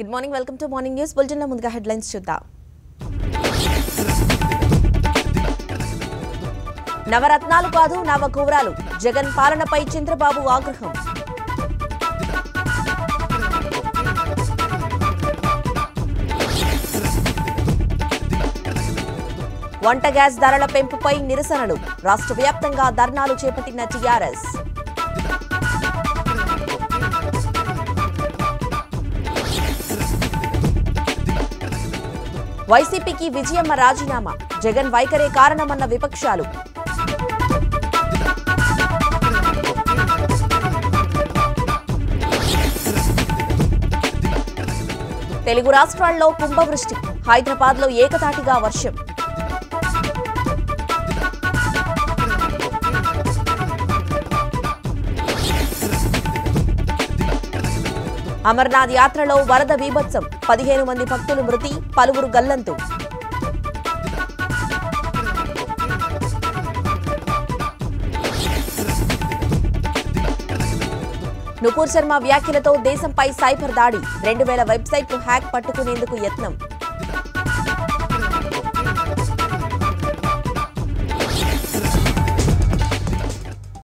good morning welcome to morning news బులెటిన్లో ముందుగా headlines చూద్దాం నవరత్నాలు కాదు నవ కువరాలు జగన్ పాలనపై చంద్రబాబు ఆగ్రహం వంట గ్యాస్ ధరల పెంపుపై నిరసనలు రాష్ట్ర వ్యాప్తంగా ధర్నాలు చేపట్టిన టీఆర్ఎస్ వైసీపీకి విజయమ్మ రాజీనామా జగన్ వైఖరే కారణమన్న విపక్షాలు తెలుగు రాష్ట్రాల్లో కుంభవృష్టి హైదరాబాద్లో ఏకతాటిగా వర్షం అమర్నాథ్ యాత్రలో వరద బీభత్సం పదిహేను మంది భక్తులు మృతి పలువురు గల్లంతు నుపూర్ శర్మ వ్యాఖ్యలతో దేశంపై సైబర్ దాడి రెండు వేల వెబ్సైట్లు హ్యాక్ పట్టుకునేందుకు యత్నం